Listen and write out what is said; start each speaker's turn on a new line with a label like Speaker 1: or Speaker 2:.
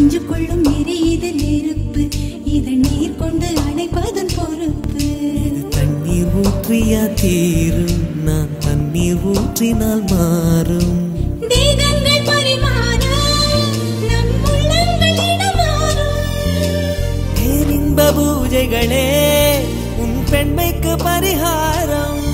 Speaker 1: நெஞ்சுக்குள்ளும் எரியுது நெருப்பு இதை நீர் கொண்டு அணைப்பதன் பொறுப்பு
Speaker 2: தண்ணீர் ஊற்றியா தீரும் நான் தண்ணீர் ஊற்றினால் மாறும்
Speaker 1: தேகங்கள் பரிமாற நம் உள்ளங்கள் இடமாறும்
Speaker 2: பேரின்ப பூஜைகளே உன் பெண்மைக்கு பரிகாரம்